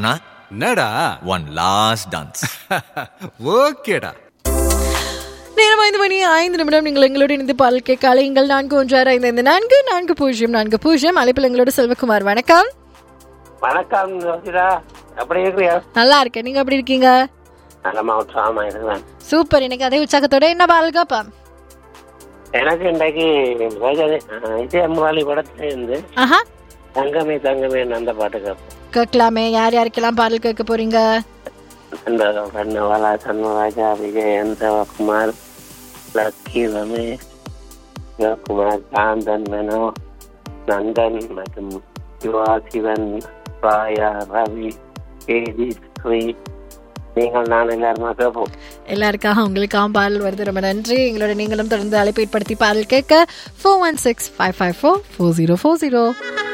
கண்ணா என்னடா one last dance ஓகேடா நேரம் ஐந்து மணி ஐந்து நிமிடம் நீங்கள் எங்களோட இணைந்து பால் கேட்க அலையுங்கள் நான்கு ஒன்றாறு ஐந்து ஐந்து நான்கு நான்கு பூஜ்ஜியம் நான்கு பூஜ்ஜியம் அழைப்பில் எங்களோட செல்வகுமார் வணக்கம் வணக்கம் ரோஹிதா எப்படி இருக்கிறியா நல்லா இருக்கேன் நீங்க எப்படி இருக்கீங்க நல்லமா உற்சாகமா இருக்கிறேன் சூப்பர் இன்னைக்கு அதே உற்சாகத்தோட என்ன பால் காப்பா எனக்கு இன்றைக்கு ரஜினி அஹ், இதே முரளி படத்துல இருந்து ஆஹா தங்கமே தங்கமே அந்த பாட்டு கேட்போம் கேட்கலாமே யார் யாருக்கெல்லாம் பாடல் கேட்க போறீங்க அந்த கண்ணவாலா சண்முராஜா விஜயன் சிவகுமார் லக்கி ரமேஷ் சிவகுமார் காந்தன் மெனோ நந்தன் மற்றும் சிவா சிவன் ராயா ரவி கேதி ஸ்ரீ நீங்கள் நான் எல்லாருமா கேட்போம் எல்லாருக்காக உங்களுக்காக பாடல் வருது ரொம்ப நன்றி எங்களோட நீங்களும் தொடர்ந்து அழைப்பு ஏற்படுத்தி பாடல் கேட்க four one six five five four four zero four zero